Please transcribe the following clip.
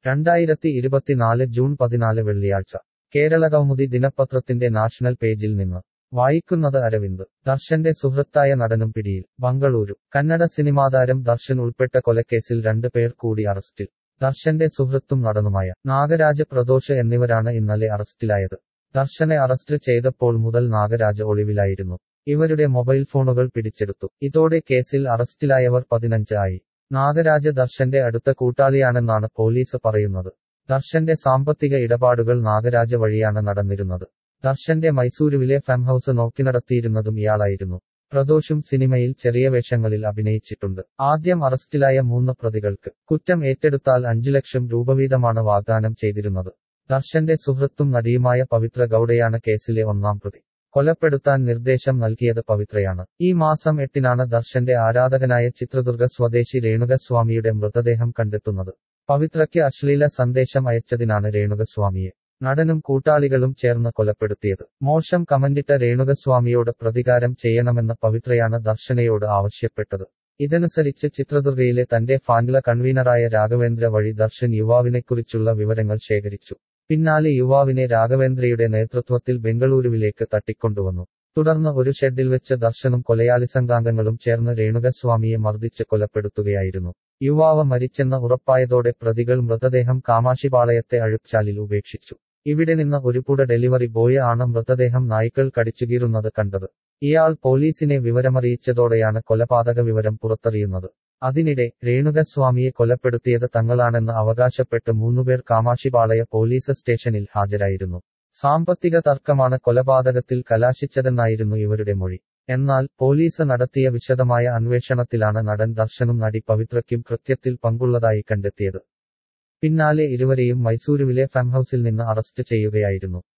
രണ്ടായിരത്തി ഇരുപത്തിനാല് ജൂൺ പതിനാല് വെള്ളിയാഴ്ച കേരളകൗമുദി ദിനപത്രത്തിന്റെ നാഷണൽ പേജിൽ നിന്ന് വായിക്കുന്നത് അരവിന്ദ് ദർശന്റെ സുഹൃത്തായ നടനും പിടിയിൽ ബംഗളൂരു കന്നഡ സിനിമാതാരം ദർശൻ ഉൾപ്പെട്ട കൊലക്കേസിൽ രണ്ട് പേർ കൂടി അറസ്റ്റിൽ ദർശന്റെ സുഹൃത്തും നടനുമായ നാഗരാജ പ്രദോഷ് എന്നിവരാണ് ഇന്നലെ അറസ്റ്റിലായത് ദർശനെ അറസ്റ്റ് ചെയ്തപ്പോൾ മുതൽ നാഗരാജ ഒളിവിലായിരുന്നു ഇവരുടെ മൊബൈൽ ഫോണുകൾ പിടിച്ചെടുത്തു ഇതോടെ കേസിൽ അറസ്റ്റിലായവർ പതിനഞ്ച് ആയി നാഗരാജ ദർശന്റെ അടുത്ത കൂട്ടാളിയാണെന്നാണ് പോലീസ് പറയുന്നത് ദർശന്റെ സാമ്പത്തിക ഇടപാടുകൾ നാഗരാജ വഴിയാണ് നടന്നിരുന്നത് ദർശന്റെ മൈസൂരുവിലെ ഫാം ഹൌസ് നോക്കി നടത്തിയിരുന്നതും ഇയാളായിരുന്നു പ്രദോഷും സിനിമയിൽ ചെറിയ വേഷങ്ങളിൽ അഭിനയിച്ചിട്ടുണ്ട് ആദ്യം അറസ്റ്റിലായ മൂന്ന് പ്രതികൾക്ക് കുറ്റം ഏറ്റെടുത്താൽ അഞ്ചു ലക്ഷം രൂപ വീതമാണ് വാഗ്ദാനം ചെയ്തിരുന്നത് ദർശന്റെ സുഹൃത്തും നടിയുമായ പവിത്ര ഗൌഡയാണ് കേസിലെ ഒന്നാം പ്രതി കൊലപ്പെടുത്താൻ നിർദ്ദേശം നൽകിയത് പവിത്രയാണ് ഈ മാസം എട്ടിനാണ് ദർശന്റെ ആരാധകനായ ചിത്രദുർഗ സ്വദേശി രേണുകസ്വാമിയുടെ മൃതദേഹം കണ്ടെത്തുന്നത് പവിത്രയ്ക്ക് അശ്ലീല സന്ദേശം അയച്ചതിനാണ് രേണുകസ്വാമിയെ നടനും കൂട്ടാളികളും ചേർന്ന് കൊലപ്പെടുത്തിയത് മോശം കമന്റിട്ട രേണുകസ്വാമിയോട് പ്രതികാരം ചെയ്യണമെന്ന് പവിത്രയാണ് ദർശനയോട് ആവശ്യപ്പെട്ടത് ഇതനുസരിച്ച് ചിത്രദുർഗയിലെ തന്റെ ഫാൻല കൺവീനറായ രാഘവേന്ദ്ര വഴി ദർശൻ യുവാവിനെക്കുറിച്ചുള്ള വിവരങ്ങൾ ശേഖരിച്ചു പിന്നാലെ യുവാവിനെ രാഘവേന്ദ്രയുടെ നേതൃത്വത്തിൽ ബംഗളൂരുവിലേക്ക് തട്ടിക്കൊണ്ടുവന്നു തുടർന്ന് ഒരു ഷെഡിൽ വെച്ച് ദർശനും കൊലയാളി സംഘാംഗങ്ങളും ചേർന്ന് രേണുകസ്വാമിയെ മർദ്ദിച്ച് കൊലപ്പെടുത്തുകയായിരുന്നു യുവാവ് മരിച്ചെന്ന് ഉറപ്പായതോടെ പ്രതികൾ മൃതദേഹം കാമാശിപാളയത്തെ അഴുക്ചാലിൽ ഉപേക്ഷിച്ചു ഇവിടെ നിന്ന് ഒരു പുട ഡെലിവറി ബോയ് ആണ് മൃതദേഹം നായ്ക്കൾ കടിച്ചുകീറുന്നത് കണ്ടത് ഇയാൾ പോലീസിനെ വിവരമറിയിച്ചതോടെയാണ് കൊലപാതക വിവരം പുറത്തറിയുന്നത് അതിനിടെ രേണുകസ്വാമിയെ കൊലപ്പെടുത്തിയത് തങ്ങളാണെന്ന് അവകാശപ്പെട്ട് മൂന്നുപേർ കാമാശിപാളയ പോലീസ് സ്റ്റേഷനിൽ ഹാജരായിരുന്നു സാമ്പത്തിക തർക്കമാണ് കൊലപാതകത്തിൽ കലാശിച്ചതെന്നായിരുന്നു ഇവരുടെ മൊഴി എന്നാൽ പോലീസ് നടത്തിയ വിശദമായ അന്വേഷണത്തിലാണ് നടൻ ദർശനും നടി പവിത്രയ്ക്കും കൃത്യത്തിൽ പങ്കുള്ളതായി കണ്ടെത്തിയത് പിന്നാലെ ഇരുവരെയും മൈസൂരുവിലെ ഫാം ഹൌസിൽ നിന്ന് അറസ്റ്റ് ചെയ്യുകയായിരുന്നു